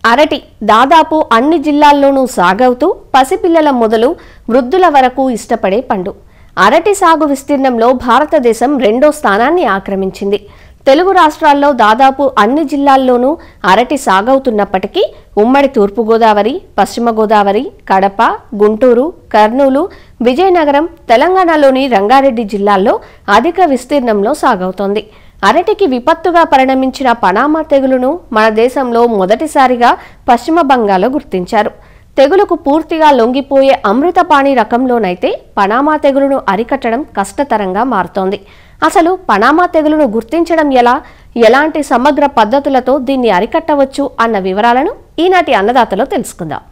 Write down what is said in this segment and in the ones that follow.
అరటి దాదాపు అన్ని జిల్లాల్లోనూ సాగవుతూ పసిపిల్లల మొదలు వృద్ధుల వరకు ఇష్టపడే పండు అరటి సాగు విస్తీర్ణంలో భారతదేశం రెండో స్థానాన్ని ఆక్రమించింది తెలుగు రాష్ట్రాల్లో దాదాపు అన్ని జిల్లాల్లోనూ అరటి సాగవుతున్నప్పటికీ ఉమ్మడి తూర్పుగోదావరి పశ్చిమ గోదావరి కడప గుంటూరు కర్నూలు విజయనగరం తెలంగాణలోని రంగారెడ్డి జిల్లాల్లో అధిక విస్తీర్ణంలో సాగవుతోంది అరటికి విపత్తుగా పరిణమించిన పనామా తెగులును మన దేశంలో మొదటిసారిగా పశ్చిమ బంగాల్లో గుర్తించారు తెగులుకు పూర్తిగా లొంగిపోయే అమృతపాణి రకంలోనైతే పనామా తెగులును అరికట్టడం కష్టతరంగా మారుతోంది అసలు పనామా తెగులును గుర్తించడం ఎలా ఎలాంటి సమగ్ర పద్ధతులతో దీన్ని అరికట్టవచ్చు అన్న వివరాలను ఈనాటి అన్నదాతలో తెలుసుకుందాం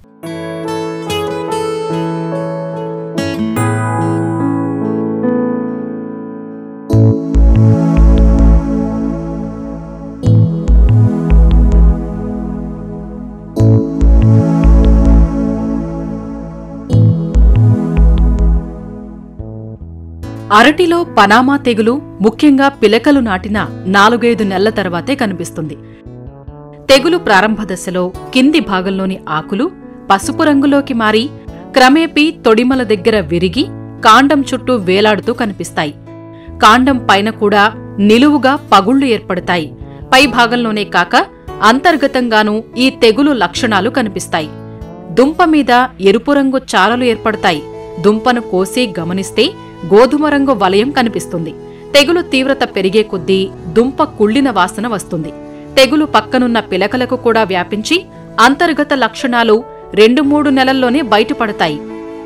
అరటిలో పనామా తెగులు ముఖ్యంగా పిలకలు నాటిన నాలుగైదు నెలల తర్వాతే కనిపిస్తుంది తెగులు ప్రారంభ దశలో కింది భాగంలోని ఆకులు పసుపు రంగులోకి మారి క్రమేపీ తొడిమల దగ్గర విరిగి కాండం చుట్టూ వేలాడుతూ కనిపిస్తాయి కాండం పైన కూడా నిలువుగా పగుళ్లు ఏర్పడతాయి పై భాగంలోనే కాక అంతర్గతంగానూ ఈ తెగులు లక్షణాలు కనిపిస్తాయి దుంప మీద ఎరుపు రంగు చారలు ఏర్పడతాయి దుంపను కోసి గమనిస్తే గోధుమ రంగు వలయం కనిపిస్తుంది తెగులు తీవ్రత పెరిగే కొద్దీ దుంప కుళ్ళిన వాసన వస్తుంది తెగులు పక్కనున్న పిలకలకు కూడా వ్యాపించి అంతర్గత లక్షణాలు రెండు మూడు నెలల్లోనే బయటపడతాయి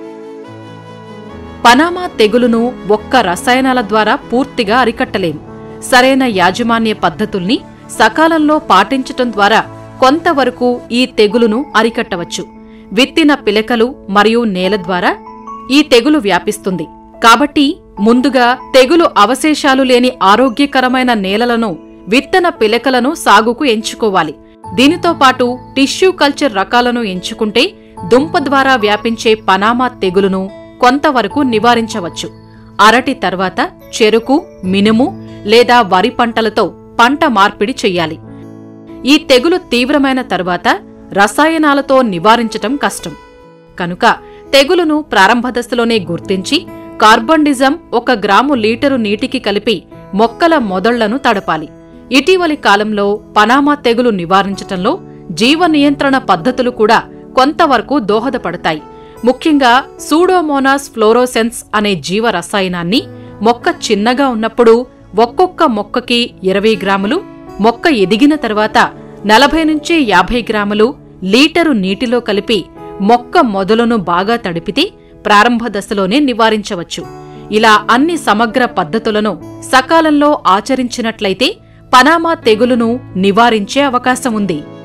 పనామా తెగులును ఒక్క రసాయనాల ద్వారా పూర్తిగా అరికట్టలేం సరైన యాజమాన్య పద్ధతుల్ని సకాలంలో పాటించటం ద్వారా కొంతవరకు ఈ తెగులును అరికట్టవచ్చు విత్తిన పిలకలు మరియు నేల ద్వారా ఈ తెగులు వ్యాపిస్తుంది కాబట్టి ముందుగా తెగులు అవశేషాలు లేని ఆరోగ్యకరమైన నేలలను విత్తన పిలకలను సాగుకు ఎంచుకోవాలి దీనితో పాటు టిష్యూ కల్చర్ రకాలను ఎంచుకుంటే దుంప ద్వారా వ్యాపించే పనామా తెగులును కొంతవరకు నివారించవచ్చు అరటి తర్వాత చెరుకు మినుము లేదా వరి పంటలతో పంట మార్పిడి చెయ్యాలి ఈ తెగులు తీవ్రమైన తర్వాత రసాయనాలతో నివారించటం కష్టం కనుక తెగులును ప్రారంభ దశలోనే గుర్తించి కార్బండిజం ఒక గ్రాము లీటరు నీటికి కలిపి మొక్కల మొదళ్లను తడపాలి ఇటీవలి కాలంలో పనామా తెగులు నివారించటంలో జీవ నియంత్రణ పద్ధతులు కూడా కొంతవరకు దోహదపడతాయి ముఖ్యంగా సూడోమోనాస్ ఫ్లోరోసెన్స్ అనే జీవ రసాయనాన్ని మొక్క చిన్నగా ఉన్నప్పుడు ఒక్కొక్క మొక్కకి ఇరవై గ్రాములు మొక్క ఎదిగిన తర్వాత నలభై నుంచి యాభై గ్రాములు లీటరు నీటిలో కలిపి మొక్క మొదలును బాగా తడిపితే ప్రారంభ దశలోనే నివారించవచ్చు ఇలా అన్ని సమగ్ర పద్ధతులను సకాలంలో ఆచరించినట్లయితే పనామా తెగులును నివారించే అవకాశం ఉంది